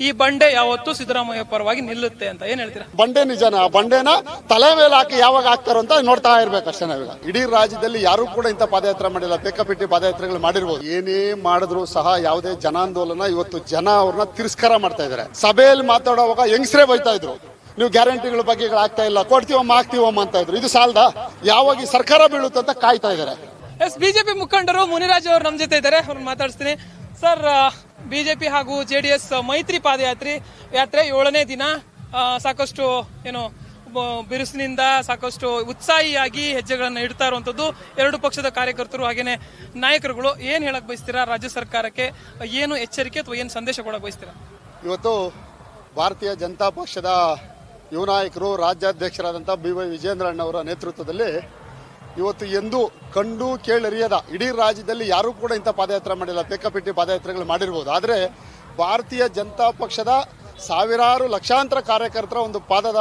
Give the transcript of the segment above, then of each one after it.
ಈ ಬಂಡೆ ಯಾವತ್ತೂ ಸಿದ್ದರಾಮಯ್ಯ ಪರವಾಗಿ ನಿಲ್ಲುತ್ತೆ ಅಂತ ಏನ್ ಹೇಳ್ತೀರಾ ಬಂಡೆ ನಿಜಾನ ಆ ಬಂಡೆನ ತಲೆ ಮೇಲೆ ಹಾಕಿ ಯಾವಾಗ ಹಾಕ್ತಾರೋ ಅಂತ ನೋಡ್ತಾ ಇರ್ಬೇಕು ಅಷ್ಟೇ ನಾವೀಗ ಇಡೀ ರಾಜ್ಯದಲ್ಲಿ ಯಾರು ಕೂಡ ಇಂಥ ಪಾದಯಾತ್ರೆ ಮಾಡಿಲ್ಲ ಬೇಕಾಬಿಟ್ಟಿ ಪಾದಯಾತ್ರೆಗಳು ಮಾಡಿರ್ಬೋದು ಏನೇ ಮಾಡಿದ್ರು ಸಹ ಯಾವುದೇ ಜನಾಂದೋಲನ ಇವತ್ತು ಜನ ಅವ್ರನ್ನ ತಿರಸ್ಕಾರ ಮಾಡ್ತಾ ಇದ್ದಾರೆ ಸಭೆಯಲ್ಲಿ ಮಾತಾಡುವಾಗ ಹೆಂಗಸ್ರೇ ಬೈತಾ ಇದ್ರು ನೀವು ಗ್ಯಾರಂಟಿಗಳ ಬಗ್ಗೆ ಆಗ್ತಾ ಇಲ್ಲ ಕೊಡ್ತೀವಮ್ಮ ಆಗ್ತೀವಮ್ಮ ಅಂತ ಇದ್ರು ಇದು ಸಾಲದ ಯಾವಾಗ ಈ ಸರ್ಕಾರ ಬೀಳುತ್ತೆ ಅಂತ ಕಾಯ್ತಾ ಇದ್ದಾರೆ ಎಸ್ ಬಿಜೆಪಿ ಮುಖಂಡರು ಮುನಿರಾಜ್ ಅವರು ನಮ್ಮ ಜೊತೆ ಇದ್ದಾರೆ ಅವ್ರನ್ನ ಮಾತಾಡಿಸ್ತೀನಿ ಸರ್ ಬಿಜೆಪಿ ಹಾಗೂ ಜೆಡಿಎಸ್ ಮೈತ್ರಿ ಪಾದಯಾತ್ರೆ ಯಾತ್ರೆ ಏಳನೇ ದಿನ ಆ, ಸಾಕಷ್ಟು ಏನು ಬ- ಬಿರುಸಿನಿಂದ ಸಾಕಷ್ಟು ಉತ್ಸಾಹಿಯಾಗಿ ಹೆಜ್ಜೆಗಳನ್ನು ಇಡ್ತಾ ಇರುವಂತದ್ದು ಎರಡು ಪಕ್ಷದ ಕಾರ್ಯಕರ್ತರು ಹಾಗೇನೆ ನಾಯಕರುಗಳು ಏನ್ ಹೇಳಕ್ ಬಯಸ್ತೀರಾ ರಾಜ್ಯ ಸರ್ಕಾರಕ್ಕೆ ಏನು ಎಚ್ಚರಿಕೆ ಅಥವಾ ಏನು ಸಂದೇಶ ಕೊಡಕ್ ಬಯಸ್ತೀರಾ ಇವತ್ತು ಭಾರತೀಯ ಜನತಾ ಪಕ್ಷದ ಯುವ ನಾಯಕರು ರಾಜ್ಯಾಧ್ಯಕ್ಷರಾದಂಥ ಬಿ ವೈ ವಿಜೇಂದ್ರಣ್ಣವರ ನೇತೃತ್ವದಲ್ಲಿ ಇವತ್ತು ಎಂದು ಕಂಡು ಕೇಳರಿಯದ ಇಡೀ ರಾಜ್ಯದಲ್ಲಿ ಯಾರೂ ಕೂಡ ಇಂಥ ಪಾದಯಾತ್ರೆ ಮಾಡಿಲ್ಲ ಬೇಕಾಬಿಟ್ಟಿ ಪಾದಯಾತ್ರೆಗಳು ಮಾಡಿರ್ಬೋದು ಆದರೆ ಭಾರತೀಯ ಜನತಾ ಪಕ್ಷದ ಸಾವಿರಾರು ಲಕ್ಷಾಂತರ ಕಾರ್ಯಕರ್ತರ ಒಂದು ಪಾದದ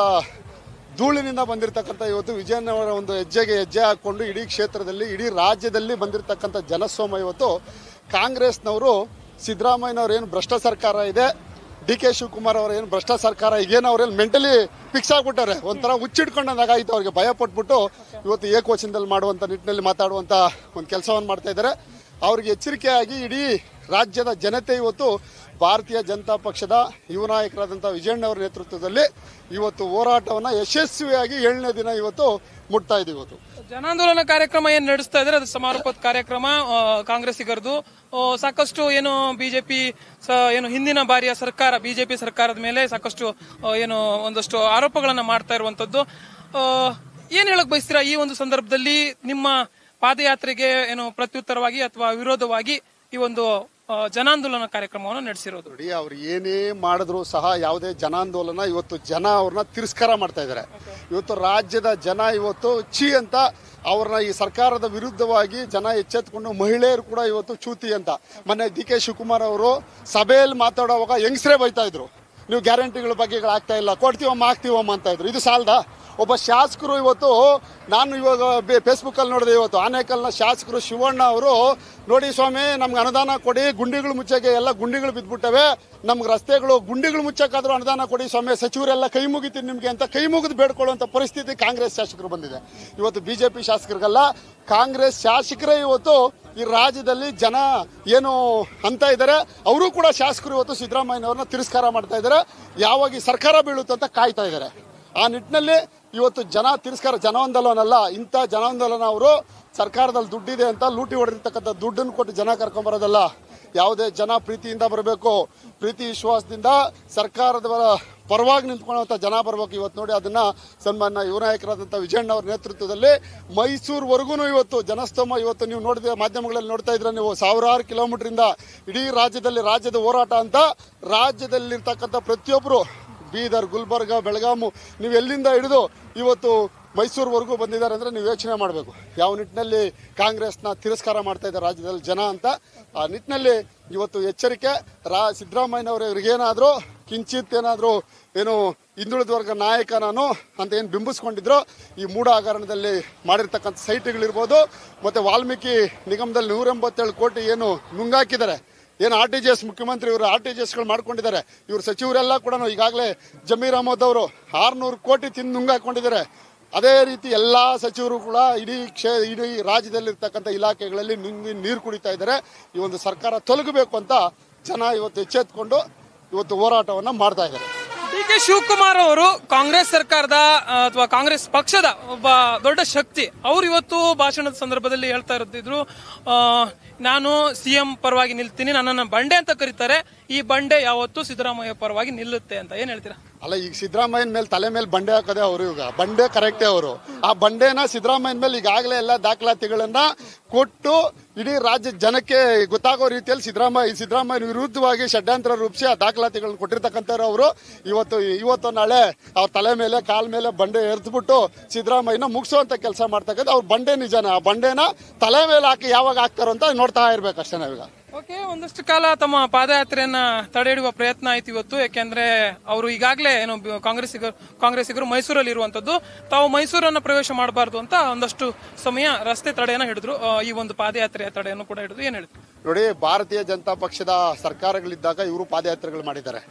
ಧೂಳಿನಿಂದ ಬಂದಿರತಕ್ಕಂಥ ಇವತ್ತು ವಿಜಯನಗರ ಒಂದು ಹೆಜ್ಜೆಗೆ ಹೆಜ್ಜೆ ಹಾಕೊಂಡು ಇಡೀ ಕ್ಷೇತ್ರದಲ್ಲಿ ಇಡೀ ರಾಜ್ಯದಲ್ಲಿ ಬಂದಿರತಕ್ಕಂಥ ಜನಸೋಮ ಇವತ್ತು ಕಾಂಗ್ರೆಸ್ನವರು ಸಿದ್ದರಾಮಯ್ಯನವ್ರ ಏನು ಭ್ರಷ್ಟ ಸರ್ಕಾರ ಇದೆ ಡಿ ಕೆ ಶಿವಕುಮಾರ್ ಅವರ ಏನು ಭ್ರಷ್ಟ ಸರ್ಕಾರ ಈಗೇನು ಅವ್ರೇನು ಮೆಂಟಲಿ ಫಿಕ್ಸ್ ಆಗ್ಬಿಟ್ಟಾರೆ ಒಂಥರ ಹುಚ್ಚಿಡ್ಕೊಂಡಂದಾಗ ಆಯ್ತು ಅವ್ರಿಗೆ ಭಯ ಪಟ್ಬಿಟ್ಟು ಇವತ್ತು ಏಕವಚನದಲ್ಲಿ ಮಾಡುವಂಥ ನಿಟ್ಟಿನಲ್ಲಿ ಮಾತಾಡುವಂಥ ಒಂದು ಕೆಲಸವನ್ನು ಮಾಡ್ತಾ ಇದ್ದಾರೆ ಅವ್ರಿಗೆ ಎಚ್ಚರಿಕೆಯಾಗಿ ಇಡೀ ರಾಜ್ಯದ ಜನತೆ ಇವತ್ತು ಭಾರತೀಯ ಜನತಾ ಪಕ್ಷದ ಯುವ ನಾಯಕರಾದಂಥ ವಿಜಯಣ್ಣವರ ನೇತೃತ್ವದಲ್ಲಿ ಇವತ್ತು ಹೋರಾಟವನ್ನು ಯಶಸ್ವಿಯಾಗಿ ಏಳನೇ ದಿನ ಇವತ್ತು ಮುಟ್ತಾ ಇದೆ ಇವತ್ತು ಜನಾಂದೋಲನ ಕಾರ್ಯಕ್ರಮ ಏನ್ ನಡೆಸ್ತಾ ಇದ್ದಾರೆ ಅದು ಸಮಾರೋಪದ ಕಾರ್ಯಕ್ರಮ ಆ, ಕಾಂಗ್ರೆಸ್ಸಿಗರದು ಆ, ಸಾಕಷ್ಟು ಏನು ಬಿಜೆಪಿ ಏನು ಹಿಂದಿನ ಬಾರಿಯ ಸರ್ಕಾರ ಬಿಜೆಪಿ ಸರ್ಕಾರದ ಮೇಲೆ ಸಾಕಷ್ಟು ಆ, ಏನು ಒಂದಷ್ಟು ಆರೋಪಗಳನ್ನ ಮಾಡ್ತಾ ಇರುವಂತದ್ದು ಆ, ಏನ್ ಹೇಳಕ್ ಬಯಸ್ತೀರಾ ಈ ಒಂದು ಸಂದರ್ಭದಲ್ಲಿ ನಿಮ್ಮ ಪಾದಯಾತ್ರೆಗೆ ಏನು ಪ್ರತ್ಯುತ್ತರವಾಗಿ ಅಥವಾ ವಿರೋಧವಾಗಿ ಈ ಒಂದು ಆ, ಜನಾಂದೋಲನ ಕಾರ್ಯಕ್ರಮವನ್ನು ನಡೆಸಿರೋದು ನೋಡಿ ಅವ್ರು ಏನೇ ಮಾಡಿದ್ರು ಸಹ ಯಾವುದೇ ಜನಾಂದೋಲನ ಇವತ್ತು ಜನ ಅವ್ರನ್ನ ತಿರಸ್ಕಾರ ಮಾಡ್ತಾ ಇದ್ದಾರೆ ಇವತ್ತು ರಾಜ್ಯದ ಜನ ಇವತ್ತು ಚಿ ಅಂತ ಅವ್ರನ್ನ ಈ ಸರ್ಕಾರದ ವಿರುದ್ಧವಾಗಿ ಜನ ಎಚ್ಚೆತ್ಕೊಂಡು ಮಹಿಳೆಯರು ಕೂಡ ಇವತ್ತು ಚೂತಿ ಅಂತ ಮೊನ್ನೆ ಡಿ ಕೆ ಶಿವಕುಮಾರ್ ಅವರು ಸಭೆಯಲ್ಲಿ ಮಾತಾಡುವಾಗ ಹೆಂಗಸ್ರೇ ಬೈತಾ ಇದ್ರು ನೀವು ಗ್ಯಾರಂಟಿಗಳ ಬಗ್ಗೆ ಆಗ್ತಾ ಇಲ್ಲ ಕೊಡ್ತೀವಮ್ಮ ಆಗ್ತೀವಮ್ಮ ಅಂತ ಇದ್ರು ಇದು ಸಾಲದ ಒಬ್ಬ ಶಾಸಕರು ಇವತ್ತು ನಾನು ಇವಾಗ ಫೇಸ್ಬುಕ್ ಅಲ್ಲಿ ನೋಡಿದೆ ಇವತ್ತು ಆನೇಕಲ್ನ ಶಾಸಕರು ಶಿವಣ್ಣ ಅವರು ನೋಡಿ ಸ್ವಾಮಿ ನಮ್ಗೆ ಅನುದಾನ ಕೊಡಿ ಗುಂಡಿಗಳು ಮುಚ್ಚಕ್ಕೆ ಎಲ್ಲ ಗುಂಡಿಗಳು ಬಿದ್ಬಿಟ್ಟವೆ ನಮ್ಗೆ ರಸ್ತೆಗಳು ಗುಂಡಿಗಳು ಮುಚ್ಚಕ್ಕಾದ್ರೂ ಅನುದಾನ ಕೊಡಿ ಸ್ವಾಮಿ ಸಚಿವರೆಲ್ಲ ಕೈ ಮುಗಿತೀನಿ ನಿಮ್ಗೆ ಅಂತ ಕೈ ಮುಗಿದು ಬೇಡ್ಕೊಳ್ಳುವಂತ ಪರಿಸ್ಥಿತಿ ಕಾಂಗ್ರೆಸ್ ಶಾಸಕರು ಬಂದಿದೆ ಇವತ್ತು ಬಿಜೆಪಿ ಶಾಸಕರಿಗಲ್ಲ ಕಾಂಗ್ರೆಸ್ ಶಾಸಕರೇ ಇವತ್ತು ಈ ರಾಜ್ಯದಲ್ಲಿ ಜನ ಏನು ಅಂತ ಇದ್ದಾರೆ ಅವರು ಕೂಡ ಶಾಸಕರು ಇವತ್ತು ಸಿದ್ದರಾಮಯ್ಯನವ್ರನ್ನ ತಿರಸ್ಕಾರ ಮಾಡ್ತಾ ಇದ್ದಾರೆ ಯಾವಾಗ ಈ ಸರ್ಕಾರ ಬೀಳುತ್ತೆ ಅಂತ ಕಾಯ್ತಾ ಇದ್ದಾರೆ ಆ ನಿಟ್ಟಿನಲ್ಲಿ ಇವತ್ತು ಜನ ತಿರಸ್ಕಾರ ಜನಾಂದೋಲನ ಇಂಥ ಜನಾಂದೋಲನ ಅವರು ಸರ್ಕಾರದಲ್ಲಿ ದುಡ್ಡಿದೆ ಅಂತ ಲೂಟಿ ಹೊಡೆದಿರ್ತಕ್ಕಂಥ ದುಡ್ಡನ್ನು ಕೊಟ್ಟು ಜನ ಕರ್ಕೊಂಬರೋದಲ್ಲ ಯಾವುದೇ ಜನ ಪ್ರೀತಿಯಿಂದ ಬರಬೇಕು ಪ್ರೀತಿ ವಿಶ್ವಾಸದಿಂದ ಸರ್ಕಾರದ ಪರವಾಗಿ ನಿಂತ್ಕೊಳ್ಳುವಂಥ ಜನ ಬರಬೇಕು ಇವತ್ತು ನೋಡಿ ಅದನ್ನ ಸನ್ಮಾನ್ಯ ಯುವ ನಾಯಕರಾದಂಥ ವಿಜಯಣ್ಣ ಅವರ ನೇತೃತ್ವದಲ್ಲಿ ಮೈಸೂರುವರೆಗೂ ಇವತ್ತು ಜನಸ್ತೋಮ ಇವತ್ತು ನೀವು ನೋಡಿದ ಮಾಧ್ಯಮಗಳಲ್ಲಿ ನೋಡ್ತಾ ಇದ್ರೆ ನೀವು ಸಾವಿರಾರು ಕಿಲೋಮೀಟರ್ ಇಂದ ಇಡೀ ರಾಜ್ಯದಲ್ಲಿ ರಾಜ್ಯದ ಹೋರಾಟ ಅಂತ ರಾಜ್ಯದಲ್ಲಿರ್ತಕ್ಕಂಥ ಪ್ರತಿಯೊಬ್ಬರು ಬೀದರ್ ಗುಲ್ಬರ್ಗ ಬೆಳಗಾಮು ನೀವು ಎಲ್ಲಿಂದ ಹಿಡಿದು ಇವತ್ತು ಮೈಸೂರುವರೆಗೂ ಬಂದಿದ್ದಾರೆ ಅಂದ್ರೆ ನೀವು ಯೋಚನೆ ಮಾಡಬೇಕು ಯಾವ ನಿಟ್ಟಿನಲ್ಲಿ ಕಾಂಗ್ರೆಸ್ನ ತಿರಸ್ಕಾರ ಮಾಡ್ತಾ ಇದ್ದಾರೆ ರಾಜ್ಯದಲ್ಲಿ ಜನ ಅಂತ ಆ ನಿಟ್ಟಿನಲ್ಲಿ ಇವತ್ತು ಎಚ್ಚರಿಕೆ ರಾ ಸಿದ್ದರಾಮಯ್ಯನವರು ಇವ್ರಿಗೇನಾದರೂ ಕಿಂಚಿತ್ ಏನಾದರೂ ಏನು ಹಿಂದುಳಿದ ವರ್ಗ ನಾಯಕ ನಾನು ಅಂತ ಏನು ಬಿಂಬಿಸ್ಕೊಂಡಿದ್ರು ಈ ಮೂಢ ಹಗರಣದಲ್ಲಿ ಮಾಡಿರ್ತಕ್ಕಂಥ ಸೈಟ್ಗಳಿರ್ಬೋದು ಮತ್ತೆ ವಾಲ್ಮೀಕಿ ನಿಗಮದಲ್ಲಿ ನೂರ ಎಂಬತ್ತೇಳು ಕೋಟಿ ಏನು ನುಂಗಾಕಿದ್ದಾರೆ ಏನು ಆರ್ ಟಿ ಜಿ ಎಸ್ ಮುಖ್ಯಮಂತ್ರಿ ಇವರು ಆರ್ ಟಿ ಜಿ ಎಸ್ಗಳು ಮಾಡ್ಕೊಂಡಿದ್ದಾರೆ ಇವರು ಸಚಿವರೆಲ್ಲ ಕೂಡ ಈಗಾಗಲೇ ಜಮೀರ್ ಅಹಮದ್ ಅವರು ಆರ್ನೂರು ಕೋಟಿ ತಿಂದು ನುಂಗಾಕೊಂಡಿದ್ದಾರೆ ಅದೇ ರೀತಿ ಎಲ್ಲ ಸಚಿವರು ಕೂಡ ಇಡೀ ಕ್ಷೇ ಇಡೀ ರಾಜ್ಯದಲ್ಲಿರ್ತಕ್ಕಂಥ ಇಲಾಖೆಗಳಲ್ಲಿ ನುಂಗಿ ನೀರು ಕುಡಿತಾ ಇದ್ದಾರೆ ಈ ಒಂದು ಸರ್ಕಾರ ತೊಲಗಬೇಕು ಅಂತ ಜನ ಇವತ್ತು ಎಚ್ಚೆತ್ಕೊಂಡು ಇವತ್ತು ಹೋರಾಟವನ್ನು ಮಾಡ್ತಾ ಇದ್ದಾರೆ ಡಿ ಕೆ ಶಿವಕುಮಾರ್ ಅವರು ಕಾಂಗ್ರೆಸ್ ಸರ್ಕಾರದ ಆ, ಅಥವಾ ಕಾಂಗ್ರೆಸ್ ಪಕ್ಷದ ಒಬ್ಬ ದೊಡ್ಡ ಶಕ್ತಿ ಅವ್ರು ಇವತ್ತು ಭಾಷಣದ ಸಂದರ್ಭದಲ್ಲಿ ಹೇಳ್ತಾ ಇರ್ತಿದ್ರು ಆ, ನಾನು ಸಿಎಂ ಪರವಾಗಿ ನಿಲ್ತೀನಿ ನನ್ನನ್ನು ಬಂಡೆ ಅಂತ ಕರೀತಾರೆ ಈ ಬಂಡೆ ಯಾವತ್ತೂ ಸಿದ್ದರಾಮಯ್ಯ ಪರವಾಗಿ ನಿಲ್ಲುತ್ತೆ ಅಂತ ಏನ್ ಹೇಳ್ತೀರಾ ಅಲ್ಲ ಈಗ ಸಿದ್ದರಾಮಯ್ಯನ ಮೇಲೆ ತಲೆ ಮೇಲೆ ಬಂಡೆ ಹಾಕೋದೇ ಅವರು ಈಗ ಬಂಡೆ ಕರೆಕ್ಟೇ ಅವರು ಆ ಬಂಡೆನ ಸಿದ್ದರಾಮಯ್ಯನ ಮೇಲೆ ಈಗಾಗಲೇ ಎಲ್ಲ ದಾಖಲಾತಿಗಳನ್ನ ಕೊಟ್ಟು ಇಡೀ ರಾಜ್ಯದ ಜನಕ್ಕೆ ಗೊತ್ತಾಗೋ ರೀತಿಯಲ್ಲಿ ಸಿದ್ದರಾಮಯ್ಯ ಸಿದ್ದರಾಮಯ್ಯನ ವಿರುದ್ಧವಾಗಿ ಷಡ್ಯಂತ್ರ ರೂಪಿಸಿ ಆ ದಾಖಲಾತಿಗಳನ್ನ ಕೊಟ್ಟಿರ್ತಕ್ಕಂಥವ್ರು ಅವರು ಇವತ್ತು ಇವತ್ತು ನಾಳೆ ಅವ್ರ ತಲೆ ಮೇಲೆ ಕಾಲ್ ಮೇಲೆ ಬಂಡೆ ಎರ್ದ್ಬಿಟ್ಟು ಸಿದ್ದರಾಮಯ್ಯನ ಮುಗಿಸುವಂತ ಕೆಲಸ ಮಾಡ್ತಕ್ಕಂಥ ಅವ್ರ ಬಂಡೆ ನಿಜಾನ ಆ ಬಂಡೆನ ತಲೆ ಮೇಲೆ ಹಾಕಿ ಯಾವಾಗ ಹಾಕ್ತಾರೋ ಅಂತ ನೋಡ್ತಾ ಇರ್ಬೇಕಷ್ಟೇ ನಾವೀಗ ಓಕೆ ಒಂದಷ್ಟು ಕಾಲ ತಮ್ಮ ಪಾದಯಾತ್ರೆಯನ್ನ ತಡೆ ಹಿಡಿಯುವ ಪ್ರಯತ್ನ ಆಯ್ತು ಇವತ್ತು ಯಾಕೆಂದ್ರೆ ಅವರು ಈಗಾಗಲೇ ಏನು ಬ- ಕಾಂಗ್ರೆಸ್ಸಿಗರು ಕಾಂಗ್ರೆಸ್ಸಿಗರು ಮೈಸೂರಲ್ಲಿ ಇರುವಂತದ್ದು ತಾವು ಮೈಸೂರನ್ನ ಪ್ರವೇಶ ಮಾಡಬಾರ್ದು ಅಂತ ಒಂದಷ್ಟು ಸಮಯ ರಸ್ತೆ ತಡೆಯನ್ನ ಹಿಡಿದ್ರು ಆ, ಈ ಒಂದು ಪಾದಯಾತ್ರೆಯ ತಡೆಯನ್ನು ಕೂಡ ಹಿಡಿದ್ರು ಏನ್ ಹೇಳಿದ್ರು ನೋಡಿ ಭಾರತೀಯ ಜನತಾ ಪಕ್ಷದ ಸರ್ಕಾರಗಳಿದ್ದಾಗ ಇವರು ಪಾದಯಾತ್ರೆಗಳು ಮಾಡಿದ್ದಾರೆ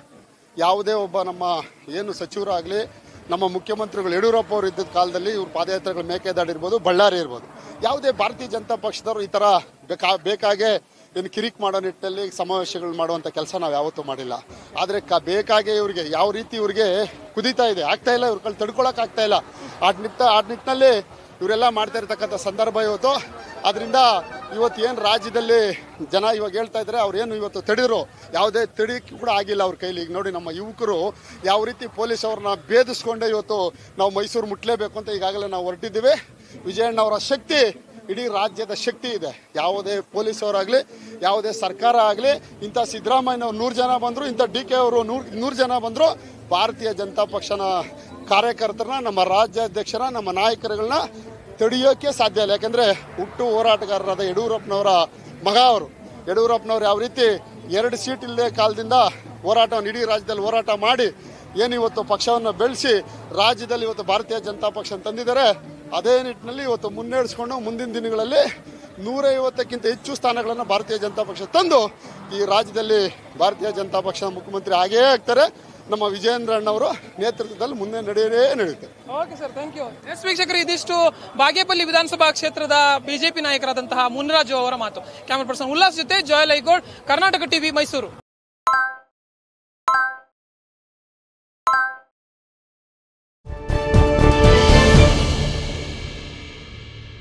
ಯಾವುದೇ ಒಬ್ಬ ನಮ್ಮ ಏನು ಸಚಿವರಾಗಲಿ ನಮ್ಮ ಮುಖ್ಯಮಂತ್ರಿಗಳು ಯಡಿಯೂರಪ್ಪ ಅವರು ಇದ್ದ ಕಾಲದಲ್ಲಿ ಇವ್ರ ಪಾದಯಾತ್ರೆಗಳು ಮೇಕೆದಾಡು ಇರ್ಬೋದು ಬಳ್ಳಾರಿ ಇರ್ಬೋದು ಯಾವುದೇ ಭಾರತೀಯ ಜನತಾ ಪಕ್ಷದವರು ಈ ಥರ ಬೇಕಾ ಬೇಕಾಗೆ ಏನು ಕಿರಿಕ್ ಮಾಡೋ ನಿಟ್ಟಿನಲ್ಲಿ ಸಮಾವೇಶಗಳು ಮಾಡುವಂಥ ಕೆಲಸ ನಾವು ಯಾವತ್ತೂ ಮಾಡಿಲ್ಲ ಆದರೆ ಕ ಬೇಕಾಗೆ ಇವ್ರಿಗೆ ಯಾವ ರೀತಿ ಇವ್ರಿಗೆ ಕುದೀತಾ ಇದೆ ಆಗ್ತಾ ಇಲ್ಲ ಇವ್ರ ಕೈ ತಡ್ಕೊಳಕ್ ಆಗ್ತಾ ಇಲ್ಲ ಆ ನಿಟ್ಟ ಆ ನಿಟ್ಟಿನಲ್ಲಿ ಇವರೆಲ್ಲ ಮಾಡ್ತಾ ಇರ್ತಕ್ಕಂಥ ಸಂದರ್ಭ ಇವತ್ತು ಅದರಿಂದ ಇವತ್ತು ಏನು ರಾಜ್ಯದಲ್ಲಿ ಜನ ಇವಾಗ ಹೇಳ್ತಾ ಇದ್ದಾರೆ ಅವ್ರು ಏನು ಇವತ್ತು ತಡೆದ್ರು ಯಾವುದೇ ತಡಿ ಕೂಡ ಆಗಿಲ್ಲ ಅವ್ರ ಕೈಲಿ ಈಗ ನೋಡಿ ನಮ್ಮ ಯುವಕರು ಯಾವ ರೀತಿ ಪೊಲೀಸ್ ಅವ್ರನ್ನ ಭೇದಿಸ್ಕೊಂಡೆ ಇವತ್ತು ನಾವು ಮೈಸೂರು ಮುಟ್ಲೇಬೇಕು ಅಂತ ಈಗಾಗಲೇ ನಾವು ಹೊರಟಿದ್ದೀವಿ ವಿಜಯಣ್ಣ ಅವರ ಶಕ್ತಿ ಇಡೀ ರಾಜ್ಯದ ಶಕ್ತಿ ಇದೆ ಯಾವುದೇ ಪೊಲೀಸ್ ಅವರಾಗಲಿ ಯಾವುದೇ ಸರ್ಕಾರ ಆಗಲಿ ಇಂಥ ಸಿದ್ದರಾಮಯ್ಯ ನೂರು ಜನ ಬಂದರು ಇಂಥ ಡಿ ಕೆ ಅವರು ನೂರು ನೂರು ಜನ ಬಂದರು ಭಾರತೀಯ ಜನತಾ ಪಕ್ಷನ ಕಾರ್ಯಕರ್ತರನ್ನ ನಮ್ಮ ರಾಜ್ಯಾಧ್ಯಕ್ಷರ ನಮ್ಮ ನಾಯಕರುಗಳನ್ನ ತಡೆಯೋಕೆ ಸಾಧ್ಯ ಇಲ್ಲ ಯಾಕಂದ್ರೆ ಹುಟ್ಟು ಹೋರಾಟಗಾರರಾದ ಯಡಿಯೂರಪ್ಪನವರ ಮಗ ಅವರು ಯಡಿಯೂರಪ್ಪನವ್ರು ಯಾವ ರೀತಿ ಎರಡು ಸೀಟ್ ಇಲ್ಲದೆ ಕಾಲದಿಂದ ಹೋರಾಟವನ್ನು ಇಡೀ ರಾಜ್ಯದಲ್ಲಿ ಹೋರಾಟ ಮಾಡಿ ಏನು ಇವತ್ತು ಪಕ್ಷವನ್ನು ಬೆಳೆಸಿ ರಾಜ್ಯದಲ್ಲಿ ಇವತ್ತು ಭಾರತೀಯ ಜನತಾ ಪಕ್ಷ ತಂದಿದ್ದಾರೆ ಅದೇ ನಿಟ್ಟಿನಲ್ಲಿ ಇವತ್ತು ಮುನ್ನಡೆಸ್ಕೊಂಡು ಮುಂದಿನ ದಿನಗಳಲ್ಲಿ ನೂರೈವತ್ತಕ್ಕಿಂತ ಹೆಚ್ಚು ಸ್ಥಾನಗಳನ್ನು ಭಾರತೀಯ ಜನತಾ ಪಕ್ಷ ತಂದು ಈ ರಾಜ್ಯದಲ್ಲಿ ಭಾರತೀಯ ಜನತಾ ಪಕ್ಷದ ಮುಖ್ಯಮಂತ್ರಿ ಆಗೇ ಆಗ್ತಾರೆ ನಮ್ಮ ವಿಜಯೇಂದ್ರ ಅಣ್ಣವರು ನೇತೃತ್ವದಲ್ಲಿ ಮುಂದೆ ನಡೆಯೇ ನಡೆಯುತ್ತೆ ಓಕೆ ಸರ್ ಥ್ಯಾಂಕ್ ಯು ಎಸ್ ವೀಕ್ಷಕರು ಇದಿಷ್ಟು ಬಾಗೇಪಲ್ಲಿ ವಿಧಾನಸಭಾ ಕ್ಷೇತ್ರದ ಬಿಜೆಪಿ ನಾಯಕರಾದಂತಹ ಮುನ್ರಾಜು ಅವರ ಮಾತು ಕ್ಯಾಮರಾ ಪರ್ಸನ್ ಉಲ್ಲಾಸ್ ಜೊತೆ ಜೋಯಲ್ ಐಗೋಡ್ ಕರ್ನಾಟಕ ಟಿವಿ ಮೈಸೂರು